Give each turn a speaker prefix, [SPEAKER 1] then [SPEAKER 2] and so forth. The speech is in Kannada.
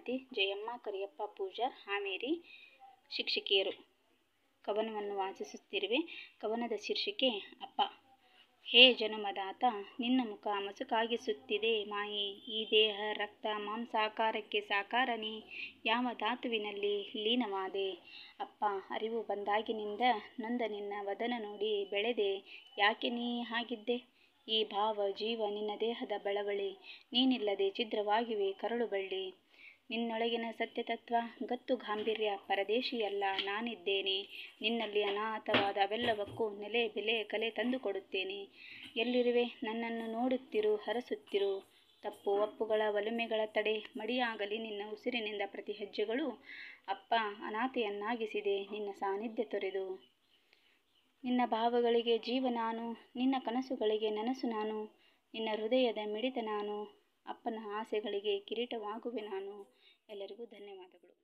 [SPEAKER 1] ಶ್ರೀಮತಿ ಜಯಮ್ಮ ಕರಿಯಪ್ಪ ಪೂಜಾರ್ ಹಾವೇರಿ ಶಿಕ್ಷಕಿಯರು ಕವನವನ್ನು ವಾಚಿಸುತ್ತಿರುವೆ ಕವನದ ಶೀರ್ಷಿಕೆ ಅಪ್ಪ ಹೇ ಜನುಮದಾತ ನಿನ್ನ ಮುಖ ಮಸುಕಾಗಿಸುತ್ತಿದೆ ಮಾಯೆ ಈ ದೇಹ ರಕ್ತ ಮಾಂಸಾಕಾರಕ್ಕೆ ಸಾಕಾರನೇ ಯಾವ ಧಾತುವಿನಲ್ಲಿ ಲೀನವಾದೆ ಅಪ್ಪ ಅರಿವು ಬಂದಾಗಿನಿಂದ ನೊಂದ ನಿನ್ನ ವದನ ನೋಡಿ ಬೆಳೆದೆ ಯಾಕೆ ನೀ ಹಾಗಿದ್ದೆ ಈ ಭಾವ ಜೀವ ನಿನ್ನ ದೇಹದ ಬಳವಳಿ ನೀನಿಲ್ಲದೆ ಛಿದ್ರವಾಗಿವೆ ಕರಳು ಬಳ್ಳಿ ನಿನ್ನೊಳಗಿನ ಸತ್ಯತತ್ವ ಗತ್ತು ಗಾಂಭೀರ್ಯ ಪರದೇಶಿಯಲ್ಲ ನಾನಿದ್ದೇನೆ ನಿನ್ನಲ್ಲಿ ಅನಾಥವಾದ ಅವೆಲ್ಲವಕ್ಕೂ ನೆಲೆ ಬೆಲೆ ಕಲೆ ತಂದುಕೊಡುತ್ತೇನೆ ಎಲ್ಲಿರುವೆ ನನ್ನನ್ನು ನೋಡುತ್ತಿರು ಹರಸುತ್ತಿರು ತಪ್ಪು ಒಪ್ಪುಗಳ ಒಲುಮೆಗಳ ತಡೆ ಮಡಿಯಾಗಲಿ ನಿನ್ನ ಉಸಿರಿನಿಂದ ಪ್ರತಿ ಹೆಜ್ಜೆಗಳು ಅಪ್ಪ ಅನಾಥೆಯನ್ನಾಗಿಸಿದೆ ನಿನ್ನ ಸಾನ್ನಿಧ್ಯ ತೊರೆದು ನಿನ್ನ ಭಾವಗಳಿಗೆ ಜೀವ ನಾನು ನಿನ್ನ ಕನಸುಗಳಿಗೆ ನನಸು ನಾನು ನಿನ್ನ ಹೃದಯದ ಮಿಡಿತ ನಾನು ಅಪ್ಪನ ಆಸೆಗಳಿಗೆ ಕಿರೀಟವಾಗುವೆ ನಾನು ಎಲ್ಲರಿಗೂ ಧನ್ಯವಾದಗಳು